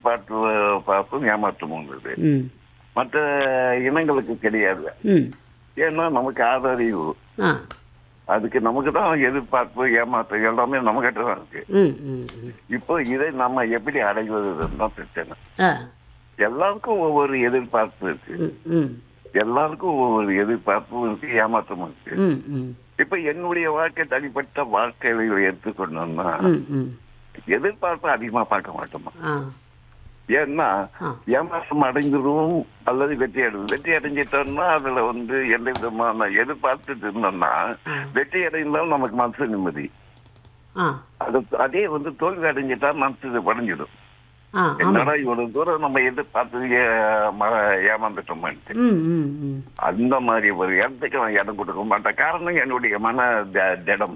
பாட்டு பார்ப்பும் ஏமாற்றம் உள்ளது ம் மற்ற இனங்களுக்கு கிடையாது ம் ஏன்னா நமக்கு ஆதரவு ஆ அதுக்கு நமக்கு தான் எதிர்பார்ப்பு ஏமாற்றம் எல்லாமே நம்ம கிட்ட தான் இருக்கு ம் ம் ம் இப்போ இதை நம்ம எப்படி அடைவதுன்னு தான் பிரச்சனை ஆ எல்லாருக்கும் ஒவ்வொரு எதிர்பார்ப்பு இருக்கு ம் ம் எல்லாருக்கும் ஒவ்வொரு எதிர்பார்ப்பும் இருக்கு ஏமாற்றமும் இருக்கு ம் ம் இப்ப என்னுடைய வாழ்க்கை தனிப்பட்ட வாழ்க்கையில எடுத்துக்கொண்டோம்னா ம் ம் எதிர்பார்ப்பு அதிகமா பார்க்க மாட்டோமா ஆ ஏன்னா ஆ. ஏமாற்றம் அடைஞ்சிருவோம் அல்லது வெற்றி அடையும் வெற்றி அடைஞ்சிட்டோம்னா அதுல வந்து எந்த விதமான எதிர்பார்த்துட்டு இருந்தோம்னா ஆ. வெற்றி அடைந்தாலும் நமக்கு மனசு நிம்மதி ஆ அது அதே வந்து தோல்வி அடைஞ்சிட்டா மனசு உடஞ்சிடும் ஆ ஆமாம் என்னடா இவ்வளவு தூரம் நம்ம எதிர்பார்த்து ஏ- ம- ஏமாந்துட்டோமான்ட்டு ம் ம் ம் அந்த மாதிரி ஒரு இடத்துக்கு நான் இடம் கொடுக்க மாட்டேன் காரணம் என்னுடைய மன த- திடம்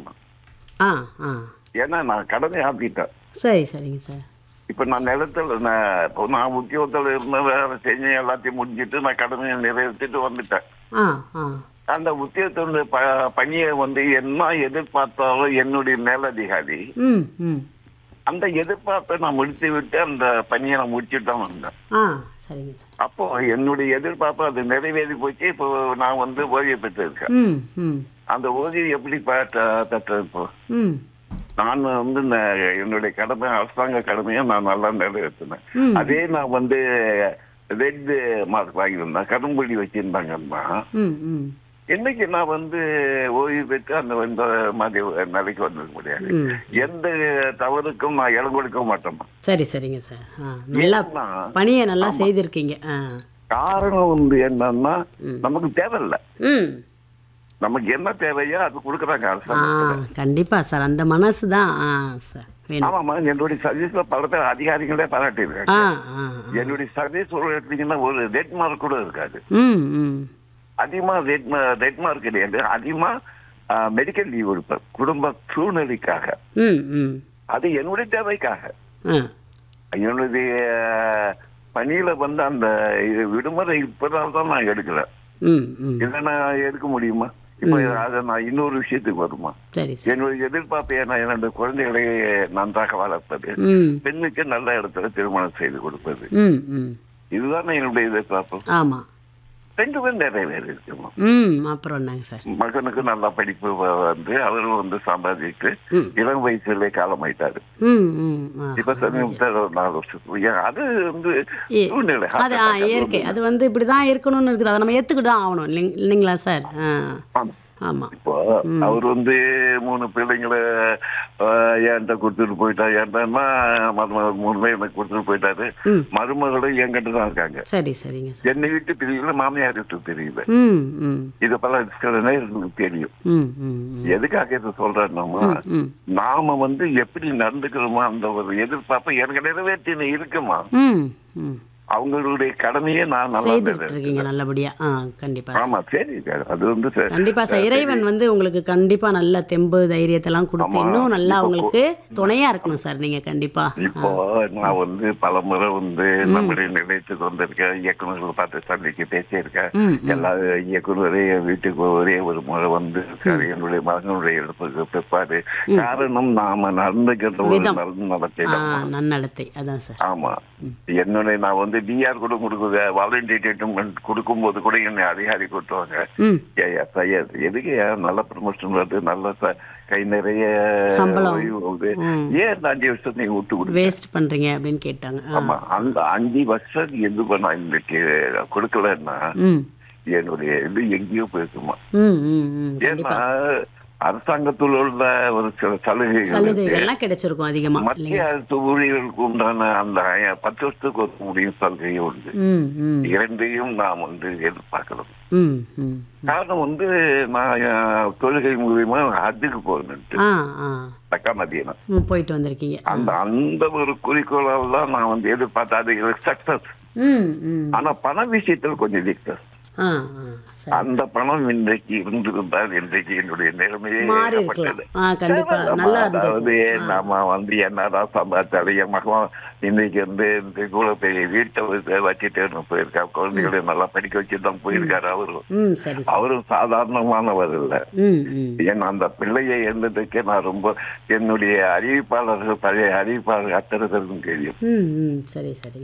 ஆ ஆ ஏன்னா நான் கடனை ஆப்பிட்டேன் சரி சரிங்க சார் இப்ப நான் நிலத்துல நான் இப்போ நான் உத்தியோகத்துல இருந்த வேலை செஞ்சு எல்லாத்தையும் முடிஞ்சிட்டு நான் கடனை நிறைவேற்றிட்டு வந்துட்டேன் ஆ ஆ அந்த உத்தியோகத்தினுடைய ப பணியை வந்து என்ன எதிர்பார்த்தாலும் என்னுடைய மேலதிகாரி ம் ம் அந்த எதிர்பார்ப்பை நான் முடித்து விட்டு அந்த பணியை நான் முடிச்சுட்டு தான் வந்தேன் ஆ சரிங்க சார் அப்போ என்னுடைய எதிர்பார்ப்பு அது நிறைவேறி போச்சு இப்போ நான் வந்து ஓய்வு பெற்று இருக்கேன் ம் ம் அந்த ஓய்வு எப்படி பெற்ற- பெற்றது இப்போ ம் நான் வந்து இந்த என்னுடைய கடமை அரசாங்க கடமையை நான் நல்லா நிறைவேற்றினேன் ம். அதே நான் வந்து ரெட் மார்க் வாங்கியிருந்தேன் கரும்புள்ளி வச்சிருந்தாங்கன்னா ம் ம் இன்னைக்கு நான் வந்து ஓய்வு பெற்று அந்த இந்த மாதிரி ஒரு நிலைக்கு வந்திருக்க முடியாது ம். எந்த தவறுக்கும் நான் இடம் கொடுக்க மாட்டேன் சரி சரிங்க சார் ஆ நல்லா ஏன்னா, பணியை நல்லா செய்திருக்கீங்க ஆ காரணம் வந்து என்னன்னா நமக்கு தேவையில்லை ம் நமக்கு என்ன தேவையோ அது கொடுக்குறாங்க ஆ அரசாங்கம் கண்டிப்பாக சார் அந்த மனசு தான் ஆ சார் வேணும் ஆமாம்மா என்னுடைய சர்வீஸ்ல பல பேர் அதிகாரிகளே பாராட்டியிருக்காங்க ஆ ஆ என்னுடைய சர்வீஸ் ஒரு எடுத்தீங்கன்னா ஒரு ரெட் மார்க் கூட இருக்காது ம் ம் அதிகமா ரெட் ரெட் மார்க் கிடையாது அதிகமா மெடிக்கல் லீவ் எடுப்பேன் குடும்ப சூழ்நிலைக்காக ம் ம் அது என்னுடைய தேவைக்காக ஆ என்னுடைய பணியில வந்து அந்த இது விடுமுறை இப்பதான் தான் நான் எடுக்கிறேன் ம் ம் இதை நான் எடுக்க முடியுமா இப்ப அதை நான் இன்னொரு விஷயத்துக்கு வருமா சரி சார் என்னுடைய எதிர்பார்ப்பு என்ன என்னுடைய குழந்தைகளை நன்றாக வளர்ப்பது ம் பெண்ணுக்கு நல்ல இடத்துல திருமணம் செய்து கொடுப்பது ம் ம் இதுதான் என்னுடைய எதிர்பார்ப்பு ஆமாம் ரெண்டு பேரும் நிறைவேறி இருக்குமா ம் அப்புறம் என்னங்க சார் மகனுக்கு நல்லா படிப்பு வ- வந்து அவரும் வந்து சம்பாதித்து ம். இளம் வயசுல காலமாயிட்டாரு ம் ம் ஆ இப்ப சமீபத்தில் ஒரு நாலு வருஷத்துக்கு ஏன் அது வந்து ஏ- சூழ்நிலை அது ஆ இயற்கை அது வந்து இப்படி தான் இருக்கணும்னு இருக்குது அதை நம்ம ஏற்றுக்கிட்டு தான் ஆகணும் இல்லைங் இல்லைங்களா சார் ஆ ஆமா. ஆமாம் இப்போ அவர் வந்து மூணு பிள்ளைங்களை ஆஹ், என்கிட்ட கொடுத்துட்டு போயிட்டா ஏன்டா மருமகள் மூணு பேர் எனக்கு கொடுத்துட்டு போயிட்டாரு ம். மருமகளும் என்கிட்ட தான் இருக்காங்க சரி சரிங்க சார் என்னை விட்டு தெரியல மாமியார் விட்டு தெரியல ம் ம் இது பல சில நேரம் தெரியும் ம் ம் ம் எதுக்காக இதை சொல்றேன்னா ம் நாம வந்து எப்படி நடந்துக்கிறோமோ அந்த ஒரு எதிர்பார்ப்பு எனக்கு நிறைவேற்றின இருக்குமா ம் ம் அவங்களுடைய கடமையே நான் நல்லா செய்துட்டு நிறைவேற்றேன். இருக்கீங்க நல்லபடியா ஆ கண்டிப்பா சார். ஆமா சரி அது வந்து சரி. கண்டிப்பா சார் இறைவன் வந்து உங்களுக்கு கண்டிப்பா நல்ல தெம்பு தைரியத்தெல்லாம் கொடுத்து ஆமா. இன்னும் நல்லா இப்போ உங்களுக்கு துணையா இருக்கணும் சார் நீங்க கண்டிப்பா இப்போ நான் வந்து பல முறை வந்து நம்முடைய நிலையத்துக்கு வந்திருக்கேன் இயக்குநர்கள் பார்த்து சந்திக்க பேசியிருக்கேன் ம், எல்லா இயக்குநரே என் வீட்டுக்கு ஒரே ஒரு முறை வந்து இருக்காரு. என்னுடைய மகனுடைய இடத்துக்கு பிற்பாடு காரணம் நாம நடந்துக்கிற ஒரு விதம். நல்ல நடத்தை ஆ தான். நன்னடத்தை அதான் சார் ஆமா என்னுடைய நான் வந்து டிஆர் கூட கொடுக்குற வாலண்டியர் ட்ரீட்மெண்ட் கொடுக்கும்போது கூட என்னை அதிகாரி கூட்டுவாங்க ம் ஏய்யா, சையத், எதுக்கு ஏன் நல்ல ப்ரமோஷன் வருது நல்ல ச- கை நிறைய சம்பளம். ஓய்வு வருது. ம். ஏன் இந்த அஞ்சு வருஷம் நீங்க விட்டு கொடுக்க வேஸ்ட் பண்றீங்க அப்படின்னு கேட்டாங்க ஆ. ஆமா அந்த அஞ்சு வருஷம் எது நான் இன்னைக்கு கொடுக்கலன்னா ம் என்னுடைய இது எங்கேயோ போயிருக்குமா ம் ம் ம் கண்டிப்பா ஏன்னா அரசாங்கத்தில் உள்ள ஒரு சில சலுகைகள் இருக்கு. சலுகைகள்லாம் கிடைச்சிருக்கும் அதிகமா மத்திய இல்லைங்க அரசு ஊழியர்களுக்கு உண்டான அந்த ஐ- பத்து வருஷத்துக்கு ஒரு முடியும் சலுகையும் உண்டு ம் ம் இரண்டையும் நாம் வந்து எதிர்பார்க்கிறோம் ம் ம் காரணம் வந்து நான் என் தொழுகை மூலியமா அதுக்கு போகணுன்ட்டு ஆ ஆ தக்கா மதியம் ம், போயிட்டு வந்திருக்கீங்க அந்த அந்த ஒரு குறிக்கோளால் தான் நான் வந்து எதிர்பார்த்தேன் அது சக்சஸ் ம் ம் ஆனா பண விஷயத்துல கொஞ்சம் வீக்னஸ் ஆ ஆ சரி அந்த பணம் இன்றைக்கு இருந்திருந்தால் இன்றைக்கு என்னுடைய நிலைமையே மாறி இருக்கலாம் ஏகப்பட்டது. ஆ கண்டிப்பா ஆமா, நல்லா அதாவது இருந்தது நம்ம வந்து என்னதான் சம்பாதிச்சாலும் என் மகன் இன்னைக்கு வந்து இந்த இவ்வளவு பெரிய வீட்டை வச்சு- வச்சுட்டு போயிருக்கா குழந்தைகளை நல்லா படிக்க வச்சு தான் போயிருக்காரு அவரும் ம் சரி சரி அவரும் சாதாரணமானவர் இல்ல ம் ம் ஏன்னா அந்த பிள்ளையை எழுந்ததுக்கு நான் ரொம்ப என்னுடைய அறிவிப்பாளர்கள் பழைய அறிவிப்பாளர்கள் அத்தனை பேருக்கும் தெரியும் ம் ம் சரி சரி